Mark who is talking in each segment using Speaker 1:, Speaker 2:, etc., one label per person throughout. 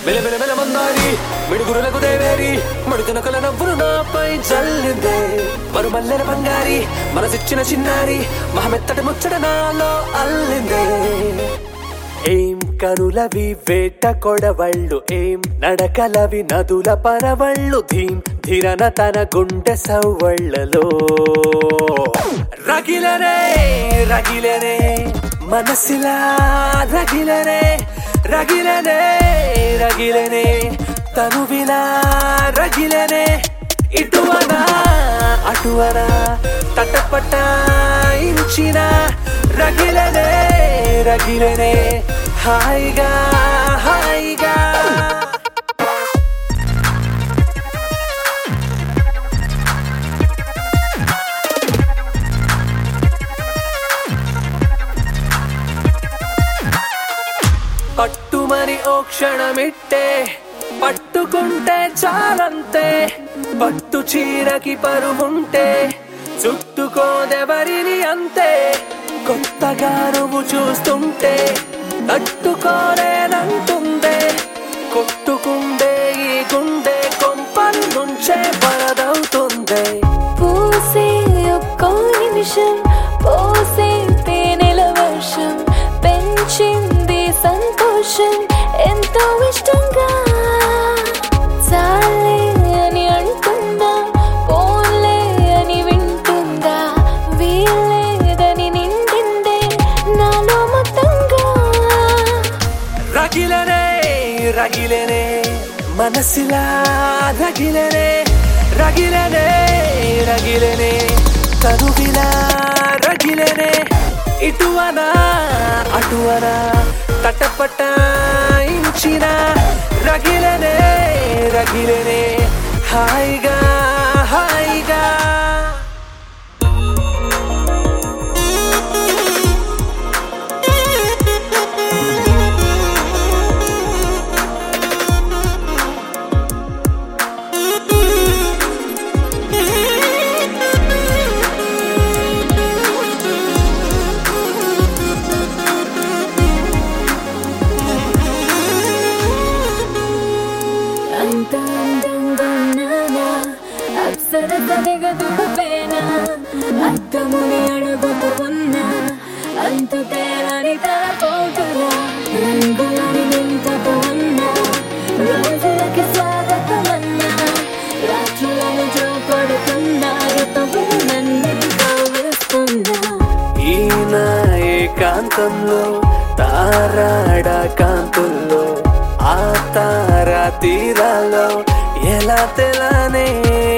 Speaker 1: మెల మెల మెల మందారి మిడుగురులకు దేవేరి మడుతునకల నవ్వులు నాపై జల్లిందే మరుమల్లెల బంగారి మనసిచ్చిన చిన్నారి మహమెత్తటి ముచ్చట నాలో అల్లిందే ఏం కనులవి వేట కొడవళ్ళు ఏం నడకలవి నదుల పరవళ్ళు ధీం ధిరన తన గుండె సవ్వళ్ళలో రగిలనే రగిలనే మనసిలా రగిలనే రగిలనే రగిలనే తనువిలా రగిలనే ఇటువనా అటువనా తటపట ఇంచిన రగిలనే రగిలనే హాయిగా హాయిగా పట్టుమని ఓ క్షణమిట్టే పట్టుకుంటే చాలంతే పట్టు చీరకి పరువుంటే చుట్టుకోదెవరిని అంతే కొత్తగా నువ్వు చూస్తుంటే తట్టుకోలేనంటుందే కొట్టుకుండే ఈ గుండె కొంపల్ నుంచే వరదవుతుందే
Speaker 2: పూసే ఒక్కో నిమిషం పోసే తేనెల వర్షం పెంచింది సంతోషం ఎంతో ఇష్టంగా చాలే అని అంటుందా పోలే అని వింటుందా వీలేదని నిండిందే నాలో మొత్తంగా
Speaker 1: రగిలనే రగిలనే మనసిలా రగిలనే రగిలనే రగిలనే తనువిలా రగిలనే ఇటువనా అటువనా తటపట ఇంచిన రగిలనే రగిలనే హాయిగా హాయిగా
Speaker 2: అంత అందంగా ఉన్నానా అప్సర తరగదుపేనా అద్దముని అడుగుతూ ఉన్నా అంతు తేలని తలపోటులా రంగులని నింపుతూ ఉన్నా రోజులకి స్వాగతమన్నా రాత్రులను జోకొడుతున్నా ఋతువు నన్ను కవ్విస్తున్నా
Speaker 1: ఈయన ఏకాంతంలో తారాడ కాంతుల్లో ఆ తారా తీరాలో ఎలా తెలానే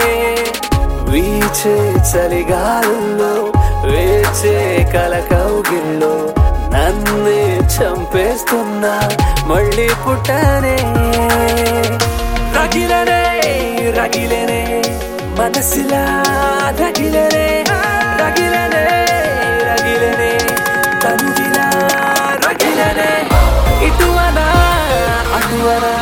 Speaker 1: వీచే చలిగాలుల్లో వేచే కలకౌగిల్లో నన్నే చంపేస్తున్నా మళ్ళీ పుట్టానే రగిలనే రగిలనే మనసిలా రగిలనే రగిలనే రగిలనే తనువిలా రగిలనే ఇటువనా అటువనా